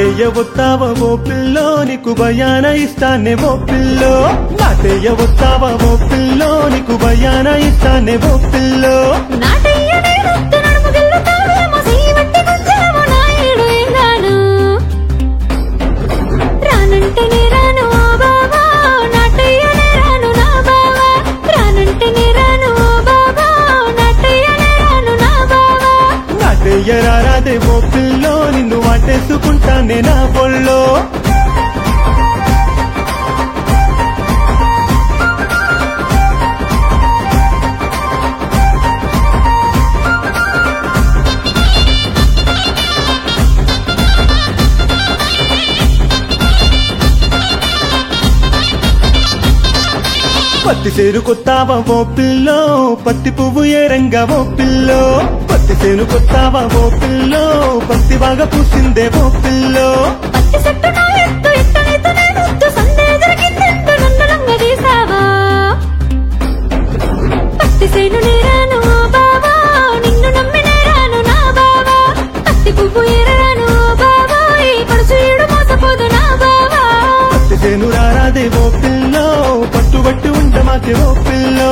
నాటయ్య వస్తావా ఓ పిల్లో నీకు భయాన ఇస్తానే ఓ పిల్లో నాటయ్య వస్తావా ఓ పిల్లో నీకు భయాన ఇస్తానే ఓ పిల్లో నాటయ్య నేనొత్త నడుము గిల్లుతావేమో చెయ్యి పట్టి గుంజేమో నాయుడు ఎంగాను. రానంటేనే రాను ఓ బావా, నాటయ్యనే రాను నా బావా. రానంటేనే రాను ఓ బావా, నాటయ్యనే రాను నా బావా. నాటయ్య రారాదే ఓ పిల్లో నిన్ను వాటేసుకుంటానే నా పొల్లో పత్తి సేరు కొత్తావా ఓ పిల్లో పత్తి పువ్వు ఏ రంగా ఓ పిల్లో పత్తి సేను కొత్తావా ఓ పిల్లో పత్తి బాగా పూసిందే ఓ పిల్లో పత్తి చెట్టు నా ఎత్తు ఎత్తనైతే నేనొద్దు, సందే జరిగిందెందు నన్ను లొంగదీశావా? పత్తి సేను నేరాను ఓ బావా, నిన్ను నమ్మి నేరాను నా బావా. పత్తి పువ్వు ఏరరాను ఓ బావా, ఈ పడుచు ఈడు మోసపోదు నా బావా. పత్తి సేను రారాదే ఓ పిల్లో పట్టుబట్టి ఉంట మాకే ఓ పిల్లో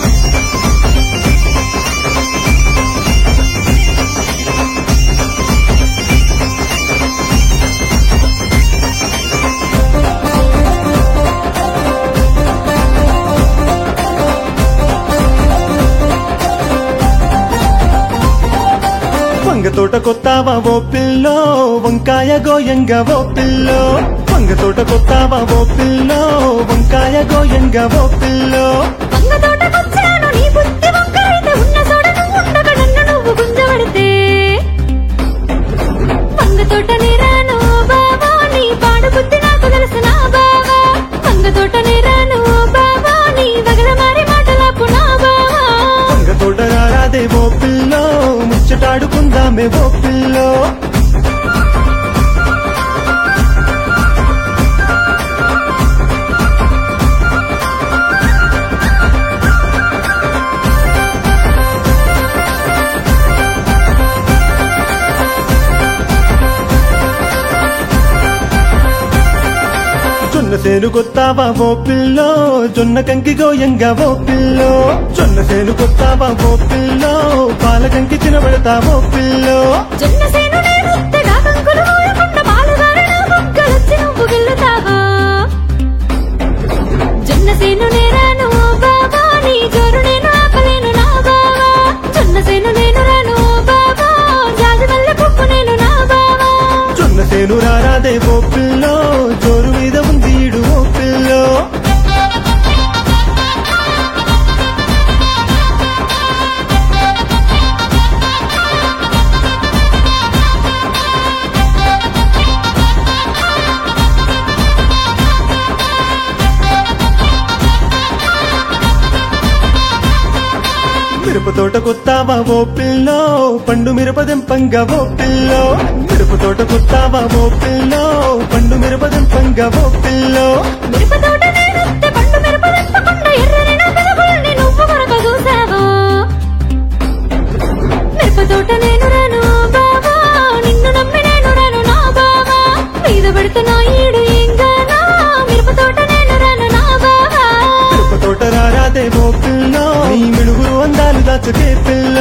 వంగ తోట కొత్తావా ఓ పిల్లో వంకాయ గోయంగా ఓ పిల్లో వంగ తోట కొత్తావా ఓ పిల్లో వంకాయ గోయంగా ఓ పిల్లో వంగ తోటకొచ్చాను నీ బుద్ధి వంకరైతే ఉన్న చోట నువ్వు ఉండక నన్ను నువ్వు గుంజబడితే వంగ తోట నేరాను ఓ బావా నీ పాడు బుద్ధి నాకు తెలుసు నా బావా వంగ తోట నేరాను ఓ బావా నీ వగల మారి మాటలాపు నా బావా వంగ తోట రారాదే ఓ పిల్లో ముచ్చటాడుకుందామే ఓ పిల్లో జొన్న సేను కొత్తావా ఓ పిల్లో జొన్న కంకి గోయంగా ఓ పిల్లో జొన్న సేను కొత్తావా ఓ పిల్లో పాల కంకి తినబడతా ఓ పిల్లో జొన్న సేను నేనొత్తగా కంకులు మోయకుండా పాలుగారే నా మొగ్గలొచ్చి నువ్వు గిల్లుతావా జొన్న సేను నేరాను ఓ బావా నీ జోరు నేను ఆపలేను నా బావా జొన్న సేను నేను రాను ఓ బావా జాజి మల్లె పువ్వు నేను నా బావా జొన్న సేను రారాదే ఓ పిల్లో జోరు మీద ఉంది ఈడు ఓ పిల్లో మిరప తోట కొత్తావా ఓ పిల్లో పండు మిరప దెంపంగా ఓ పిల్లో మిరప తోట కొత్తావా ఓ పిల్లో పండు మిరప దెంపంగా ఓ పిల్లో మిరప తోట నేనొత్తే పండు మిరప తెప్పకుండా ఎర్రని నా పెదవుల్ని నువ్వు మరొక చూసావా మిరప తోట నేను రాను ఓ బావా నిన్ను నమ్మి నేను రాను నా బావా మీద పెడుతున్నా ఈడు ఏంగానా మిరప తోట నేను రాను నా బావా మిరప తోట రారాదే ఓ పిల్లో నీ మిడుగురు అందాలు దాచకే పిల్లో